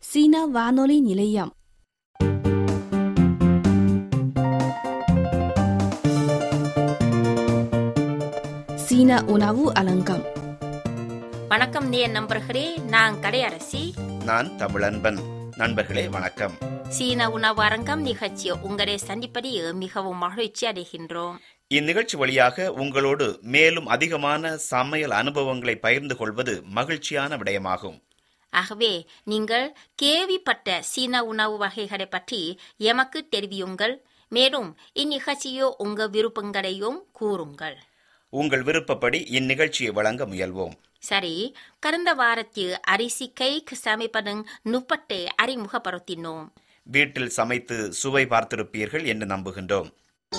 சீனா வானொலி நிலையம் சீன உணவு அலங்கம் வணக்கம் நேய நண்பர்களே நான் கடையரசி நான் தமிழன்பன் நண்பர்களே வணக்கம் சீன உணவு அரங்கம் நிகழ்ச்சி உங்களை சந்திப்பதில் மிகவும் மகிழ்ச்சி அடைகின்றோம் இந்நிகழ்ச்சி வழியாக உங்களோடு மேலும் அதிகமான சமையல் அனுபவங்களை பகிர்ந்து கொள்வது மகிழ்ச்சியான விடயமாகும் ஆகவே நீங்கள் கேள்விப்பட்ட சீன உணவு வகைகளை பற்றி எமக்கு தெரிவியுங்கள் மேலும் இந்நிகழ்ச்சியோ உங்க விருப்பங்களையும் கூறுங்கள் உங்கள் விருப்பப்படி இந்நிகழ்ச்சியை வழங்க முயல்வோம் சரி கடந்த வாரத்தில் அரிசி கைக்கு சமைப்பதன் நுட்பத்தை அறிமுகப்படுத்தினோம் வீட்டில் சமைத்து சுவை பார்த்திருப்பீர்கள் என்று நம்புகின்றோம்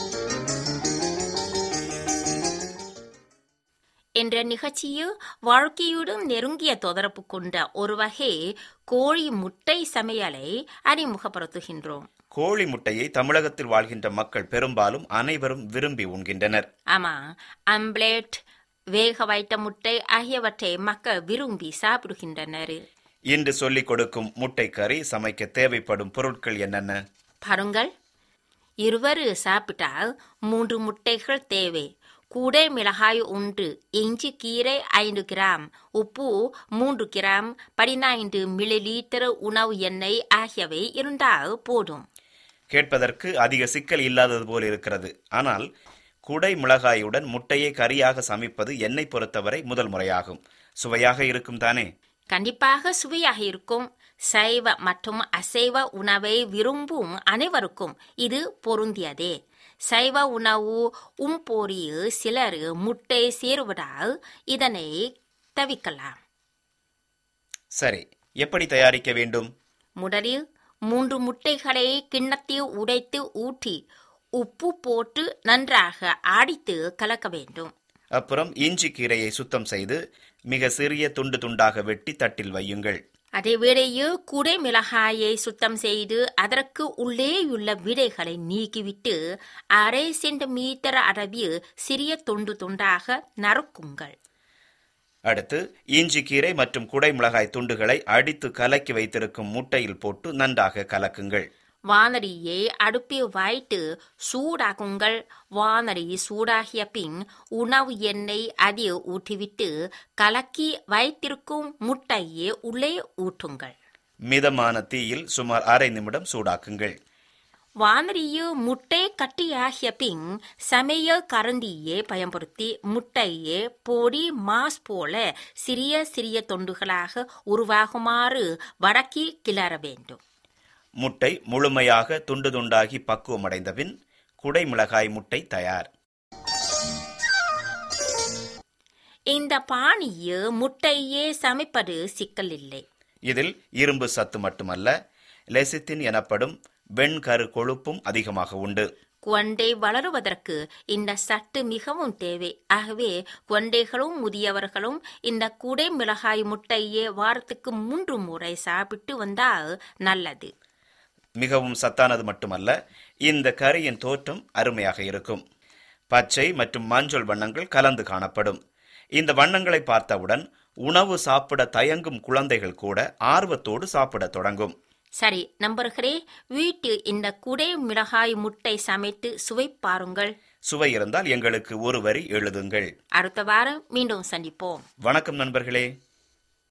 என்ற நிகழ்ச்சியில் வாழ்க்கையுடன் நெருங்கிய தொடர்பு கொண்ட ஒரு வகை கோழி முட்டை சமையலை அறிமுகப்படுத்துகின்றோம் கோழி முட்டையை தமிழகத்தில் வாழ்கின்ற மக்கள் பெரும்பாலும் அனைவரும் விரும்பி உண்கின்றனர் ஆமா அம்ப்லேட் வேக வைத்த முட்டை ஆகியவற்றை மக்கள் விரும்பி சாப்பிடுகின்றனர் இன்று சொல்லிக் கொடுக்கும் முட்டை கறி சமைக்க தேவைப்படும் பொருட்கள் என்னென்ன பாருங்கள் இருவர் சாப்பிட்டால் மூன்று முட்டைகள் தேவை கூடை மிளகாய் ஒன்று இஞ்சி கீரை ஐந்து கிராம் உப்பு மூன்று கிராம் பதினைந்து மில்லி லீட்டர் உணவு எண்ணெய் ஆகியவை இருந்தால் போதும் கேட்பதற்கு அதிக சிக்கல் இல்லாதது போல் இருக்கிறது ஆனால் குடை மிளகாயுடன் முட்டையை கறியாக சமைப்பது என்னை பொறுத்தவரை முதல் முறையாகும் சுவையாக இருக்கும் தானே கண்டிப்பாக சுவையாக இருக்கும் சைவ மற்றும் அசைவ உணவை விரும்பும் அனைவருக்கும் இது பொருந்தியதே சைவ உணவு உம்போரியில் சிலர் முட்டை சேருவதால் இதனை தவிக்கலாம் சரி எப்படி தயாரிக்க வேண்டும் முதலில் மூன்று முட்டைகளை கிண்ணத்தில் உடைத்து ஊற்றி உப்பு போட்டு நன்றாக ஆடித்து கலக்க வேண்டும் அப்புறம் இஞ்சி கீரையை சுத்தம் செய்து மிக சிறிய துண்டு துண்டாக வெட்டி தட்டில் வையுங்கள் அதே வேளையில் குடை மிளகாயை சுத்தம் செய்து அதற்கு உள்ளேயுள்ள விதைகளை நீக்கிவிட்டு அரை சென்டிமீட்டர் அளவில் சிறிய துண்டு துண்டாக நறுக்குங்கள் அடுத்து இஞ்சி கீரை மற்றும் குடை மிளகாய் துண்டுகளை அடித்து கலக்கி வைத்திருக்கும் முட்டையில் போட்டு நன்றாக கலக்குங்கள் வானரியை அடுப்பில் வைத்து சூடாக்குங்கள் வானரி சூடாகிய பின் உணவு எண்ணெய் அதில் ஊற்றிவிட்டு கலக்கி வைத்திருக்கும் முட்டையை உள்ளே ஊற்றுங்கள் மிதமான தீயில் சுமார் அரை நிமிடம் சூடாக்குங்கள் வானரியில் முட்டை கட்டியாகிய பின் சமையல் கரண்டியை பயன்படுத்தி முட்டையை பொடி மாஸ் போல சிறிய சிறிய தொண்டுகளாக உருவாகுமாறு வடக்கி கிளற வேண்டும் முட்டை முழுமையாக துண்டு துண்டாகி பக்குவமடைந்த பின் குடை மிளகாய் முட்டை தயார் இந்த பாணியில் முட்டையே சமைப்பது சிக்கல் இல்லை இதில் இரும்பு சத்து மட்டுமல்ல லெசித்தின் எனப்படும் வெண்கரு கொழுப்பும் அதிகமாக உண்டு குழந்தை வளருவதற்கு இந்த சத்து மிகவும் தேவை ஆகவே குழந்தைகளும் முதியவர்களும் இந்த குடை மிளகாய் முட்டையை வாரத்துக்கு மூன்று முறை சாப்பிட்டு வந்தால் நல்லது மிகவும் சத்தானது மட்டுமல்ல இந்த கறியின் தோற்றம் அருமையாக இருக்கும் பச்சை மற்றும் மஞ்சள் வண்ணங்கள் கலந்து காணப்படும் இந்த வண்ணங்களை பார்த்தவுடன் உணவு சாப்பிட தயங்கும் குழந்தைகள் கூட ஆர்வத்தோடு சாப்பிடத் தொடங்கும் சரி நண்பர்களே வீட்டில் இந்த குடை மிளகாய் முட்டை சமைத்து சுவை பாருங்கள் சுவை இருந்தால் எங்களுக்கு ஒரு வரி எழுதுங்கள் அடுத்த வாரம் மீண்டும் சந்திப்போம் வணக்கம் நண்பர்களே